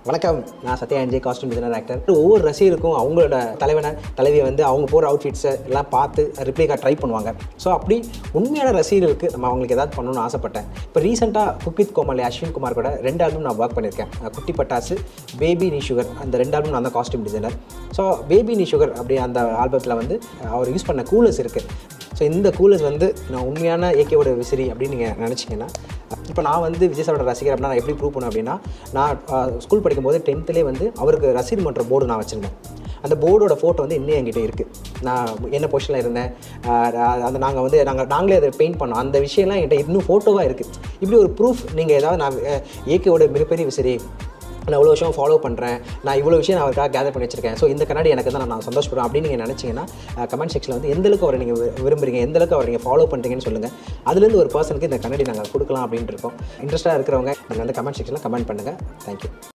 வணக்கம் நான் Sathya NJ costume designer actor ஒவ்வொரு ரசிகருக்கும் அவங்களோட தலைவனை தலைவியை வந்து அவங்க போகிற அவுட்ஃபிட்ஸை எல்லாம் பார்த்து ரிப்ளிகா ட்ரை பண்ணுவாங்க ஸோ அப்படி உண்மையான ரசிகர்களுக்கு நம்ம அவங்களுக்கு ஏதாவது பண்ணணும்னு ஆசைப்பட்டேன் இப்போ ரீசெண்டாக குக் வித் கோமாளி அஸ்வின் குமார் கூட ரெண்டு ஆல்பம் நான் ஒர்க் பண்ணியிருக்கேன் அஹ் குட்டி பட்டாசு பேபி நீ சுகர் அந்த ரெண்டு ஆல்பம் நான் தான் காஸ்டியூம் டிசைனர் ஸோ பேபி நீ சுகர் அப்படி அந்த ஆல்பத்தில் வந்து அவர் யூஸ் பண்ண கூலர்ஸ் இருக்குது ஸோ இந்த கூலர்ஸ் வந்து நான் உண்மையான ஏகேவோட விசிறி அப்படின்னு நீங்கள் நினச்சிங்கன்னா இப்போ நான் வந்து விஜய் சாரோட ரசிகர் அப்படின்னா நான் எப்படி ப்ரூவ் பண்ணேன் அப்படின்னா நான் ஸ்கூல் படிக்கும்போது டென்த்துலேயே வந்து அவருக்கு ரசிகர் மன்ற போர்டு நான் வச்சுருந்தேன் அந்த போர்டோட ஃபோட்டோ வந்து இன்னும் என்கிட்ட இருக்குது நான் என்ன பொசிஷனில் இருந்தேன் ஆஹ் அந்த நாங்கள் வந்து நாங்கள் நாங்களே அதை பெயிண்ட் பண்ணோம் அந்த விஷயம்லாம் என்கிட்ட இன்னும் ஃபோட்டோவாக இருக்குது இப்படி ஒரு ப்ரூஃப் நீங்கள் ஏதாவது நான் ஏகேவோட மிகப்பெரிய விசிறி நான் இவ்வளோ விஷயம் ஃபாலோ பண்ணுறேன் நான் இவ்வளோ விஷயம் நான் அவருக்காக கேதர் பண்ணி வச்சிருக்கேன் ஸோ இந்த கண்ணாடி எனக்கு தான் நான் சந்தோஷப்படுறேன் அப்படின்னு நீங்கள் நினச்சிங்கன்னா கமெண்ட் செக்ஷனில் வந்து எந்த அளவுக்கு அவரை நீங்கள் விரும்புறீங்க எந்த அளவுக்கு அவரை நீங்கள் ஃபாலோ பண்ணுறீங்கன்னு சொல்லுங்கள் அதுலேருந்து ஒரு பர்சனுக்கு இந்த கண்ணாடி நாங்கள் கொடுக்கலாம் அப்படின்ட்டு இருக்கோம் இன்ட்ரெஸ்ட்டாக இருக்கிறவங்க நீங்கள் வந்து கமெண்ட் செக்ஷனில் கமெண்ட் பண்ணுங்கள் தேங்க்யூ